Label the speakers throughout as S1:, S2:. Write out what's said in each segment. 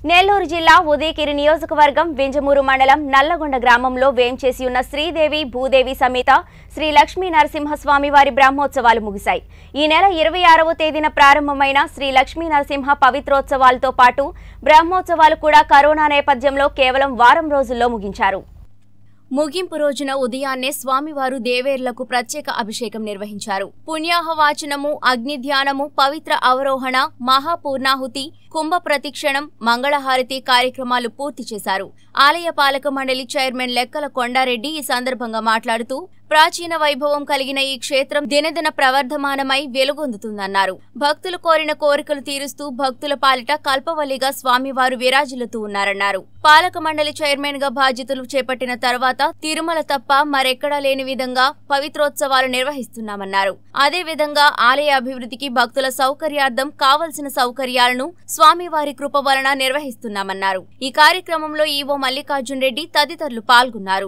S1: నెల్లూరు జిల్లా ఉదయగిరి నియోజకవర్గం వింజమూరు మండలం నల్లగొండ గ్రామంలో వేంచేసి ఉన్న శ్రీదేవి భూదేవి సమేత శ్రీ లక్ష్మీ నరసింహస్వామి వారి బ్రహ్మోత్సవాలు ముగిశాయి ఈ నెల ఇరవై ఆరవ తేదీన ప్రారంభమైన శ్రీ లక్ష్మీ నరసింహ పవిత్రోత్సవాలతో పాటు బ్రహ్మోత్సవాలు కూడా కరోనా నేపథ్యంలో కేవలం వారం రోజుల్లో ముగించారు ముగింపు రోజున ఉదయాన్నే స్వామివారు దేవేర్లకు ప్రత్యేక అభిషేకం నిర్వహించారు పుణ్యాహవాచనము అగ్ని ధ్యానము పవిత్ర అవరోహణ మహాపూర్ణాహుతి కుంభ ప్రతిక్షణం మంగళహారతి కార్యక్రమాలు పూర్తి చేశారు ఆలయ పాలక మండలి చైర్మన్ లెక్కల కొండారెడ్డి ఈ సందర్భంగా మాట్లాడుతూ ప్రాచీన వైభవం కలిగిన ఈ క్షేత్రం దినదిన ప్రవర్ధమానమై వెలుగొందుతుందన్నారు భక్తులు కోరిన కోరికలు తీరుస్తూ భక్తుల పాలిట కల్పవల్లిగా స్వామివారు విరాజిల్లుతూ ఉన్నారన్నారు పాలక మండలి చైర్మన్ గా బాధ్యతలు చేపట్టిన తర్వాత తిరుమల తప్ప మరెక్కడా లేని విధంగా పవిత్రోత్సవాలు నిర్వహిస్తున్నామన్నారు అదే విధంగా ఆలయ అభివృద్ధికి భక్తుల సౌకర్యార్థం కావలసిన సౌకర్యాలను స్వామివారి కృప వలన నిర్వహిస్తున్నామన్నారు ఈ కార్యక్రమంలో ఈవో మల్లికార్జున్ రెడ్డి తదితరులు పాల్గొన్నారు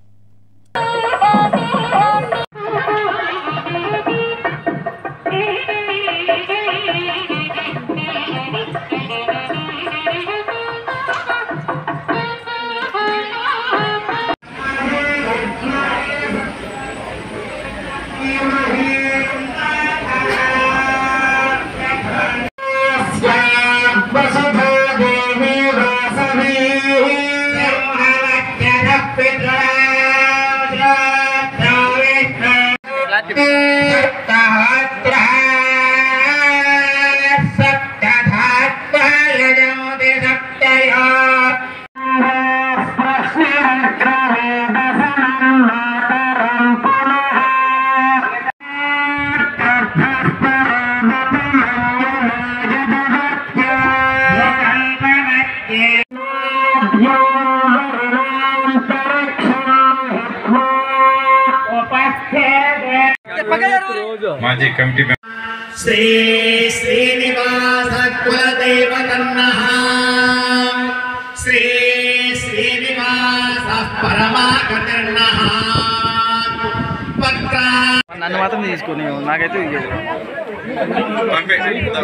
S2: వసుధో దేవి వాసవి
S3: మాజీ కమిటీ మెంబర్
S2: శ్రీ శ్రీనివాస కులదేవతన్న శ్రీ శ్రీనివాస పరమాగతన్న పత్ర
S4: నన్ను మాత్రం తీసుకొని నాకైతే ఇయ్యదు.
S3: పంపే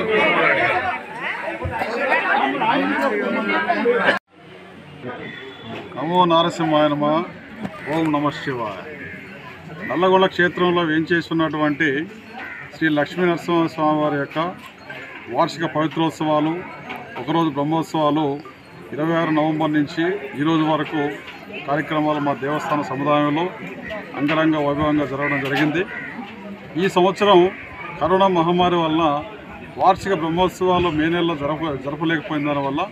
S5: నమో నారసింహాయ నమ ఓం నమ శివాయ నల్లగొండ క్షేత్రంలో వేంచేస్తున్నటువంటి శ్రీ లక్ష్మీ నరసింహస్వామి వారి యొక్క వార్షిక పవిత్రోత్సవాలు ఒకరోజు బ్రహ్మోత్సవాలు ఇరవై ఆరు నవంబర్ నుంచి ఈరోజు వరకు కార్యక్రమాలు మా దేవస్థాన సముదాయంలో అంగరంగ వైభవంగా జరగడం జరిగింది ఈ సంవత్సరం కరోనా మహమ్మారి వలన వార్షిక బ్రహ్మోత్సవాలు మే నెలలో జరప జరపలేకపోయిన దానివల్ల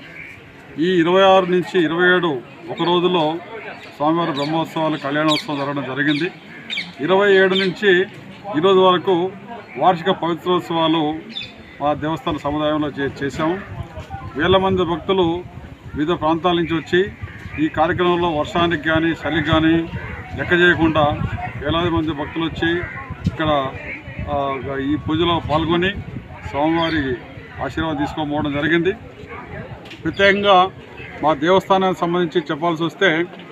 S5: ఈ ఇరవై ఆరు నుంచి ఇరవై ఏడు ఒక రోజులో స్వామివారి బ్రహ్మోత్సవాలు కళ్యాణోత్సవం జరగడం జరిగింది ఇరవై ఏడు నుంచి ఈరోజు వరకు వార్షిక పవిత్రోత్సవాలు మా దేవస్థాన సముదాయంలో చే చేశాము వేల మంది భక్తులు వివిధ ప్రాంతాల నుంచి వచ్చి ఈ కార్యక్రమంలో వర్షానికి కానీ చలికి కానీ లెక్క చేయకుండా వేలాది మంది భక్తులు వచ్చి ఇక్కడ ఆ, ఈ పూజలో పాల్గొని స్వామివారి ఆశీర్వాదం తీసుకోపోవడం జరిగింది ప్రత్యేకంగా మా దేవస్థానానికి సంబంధించి చెప్పాల్సి వస్తే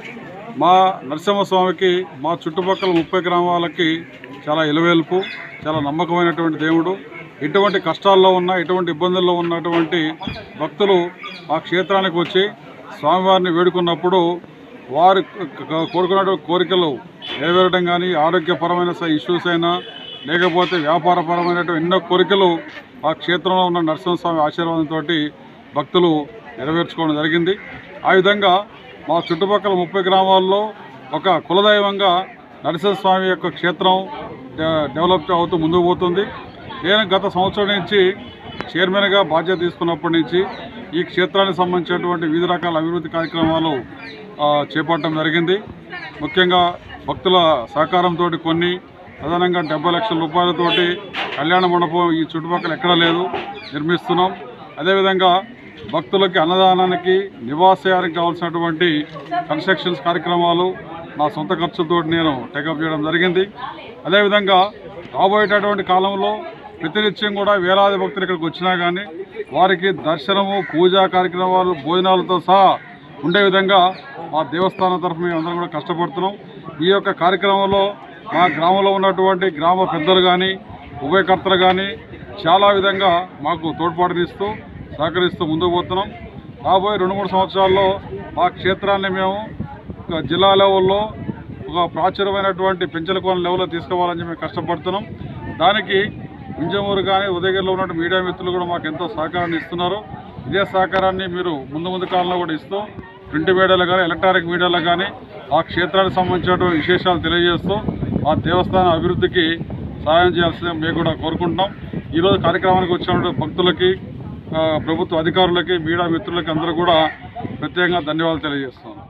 S5: మా నరసింహస్వామికి మా చుట్టుపక్కల ముప్పై గ్రామాలకి చాలా ఇలవేల్పు చాలా నమ్మకమైనటువంటి దేవుడు ఎటువంటి కష్టాల్లో ఉన్న ఎటువంటి ఇబ్బందుల్లో ఉన్నటువంటి భక్తులు ఆ క్షేత్రానికి వచ్చి స్వామివారిని వేడుకున్నప్పుడు వారు కోరుకున్నటువంటి కోరికలు నెరవేరడం కానీ ఆరోగ్యపరమైన ఇష్యూస్ అయినా లేకపోతే వ్యాపారపరమైనటువంటి ఎన్నో కోరికలు ఆ క్షేత్రంలో ఉన్న నరసింహస్వామి ఆశీర్వాదంతో భక్తులు నెరవేర్చుకోవడం జరిగింది ఆ విధంగా మా చుట్టుపక్కల ముప్పై గ్రామాల్లో ఒక కులదైవంగా నరసింహస్వామి యొక్క క్షేత్రం డె- డెవలప్ అవుతూ ముందుకు పోతుంది నేను గత సంవత్సరం నుంచి చైర్మన్గా బాధ్యత తీసుకున్నప్పటి నుంచి ఈ క్షేత్రానికి సంబంధించినటువంటి వివిధ రకాల అభివృద్ధి కార్యక్రమాలు ఆ, చేపట్టడం జరిగింది ముఖ్యంగా భక్తుల సహకారంతో కొన్ని ప్రధానంగా డెబ్బై లక్షల రూపాయలతోటి కళ్యాణ మండపం ఈ చుట్టుపక్కల ఎక్కడా లేదు నిర్మిస్తున్నాం అదేవిధంగా భక్తులకి అన్నదానానికి నివాసయానికి కావాల్సినటువంటి కన్స్ట్రక్షన్స్ కార్యక్రమాలు నా సొంత ఖర్చుతో నేను టేకప్ చేయడం జరిగింది అదేవిధంగా రాబోయేటటువంటి కాలంలో ప్రతినిత్యం కూడా వేలాది భక్తులు ఇక్కడికి వచ్చినా కానీ వారికి దర్శనము పూజా కార్యక్రమాలు భోజనాలతో సహా ఉండే విధంగా మా దేవస్థానం తరఫున మేము అందరం కూడా కష్టపడుతున్నాం ఈ యొక్క కార్యక్రమంలో మా గ్రామంలో ఉన్నటువంటి గ్రామ పెద్దలు కానీ ఉభయకర్తలు కానీ చాలా విధంగా మాకు తోడ్పాటునిస్తూ సహకరిస్తూ ముందుకు పోతున్నాం రాబోయే రెండు మూడు సంవత్సరాల్లో మా క్షేత్రాన్ని మేము ఒక జిల్లా లెవెల్లో ఒక ప్రాచుర్యమైనటువంటి పెంచలకోన లెవెల్లో తీసుకోవాలని చెప్పి కష్టపడుతున్నాం దానికి వింజమూరు కానీ ఉదయగిరిలో ఉన్న మీడియా మిత్రులు కూడా మాకు ఎంతో సహకారాన్ని ఇస్తున్నారు ఇదే సహకారాన్ని మీరు ముందు ముందు కాలంలో కూడా ఇస్తూ ప్రింట్ మీడియాలో కానీ ఎలక్ట్రానిక్ మీడియాలో కానీ ఆ క్షేత్రానికి సంబంధించినటువంటి విశేషాలు తెలియజేస్తూ ఆ దేవస్థాన అభివృద్ధికి సహాయం చేయాల్సిందిగా మేము కూడా కోరుకుంటున్నాం ఈరోజు కార్యక్రమానికి వచ్చినటువంటి భక్తులకి ఆ, ప్రభుత్వ అధికారులకి మీడియా మిత్రులకి అందరూ కూడా ప్రత్యేకంగా ధన్యవాదాలు తెలియజేస్తున్నాం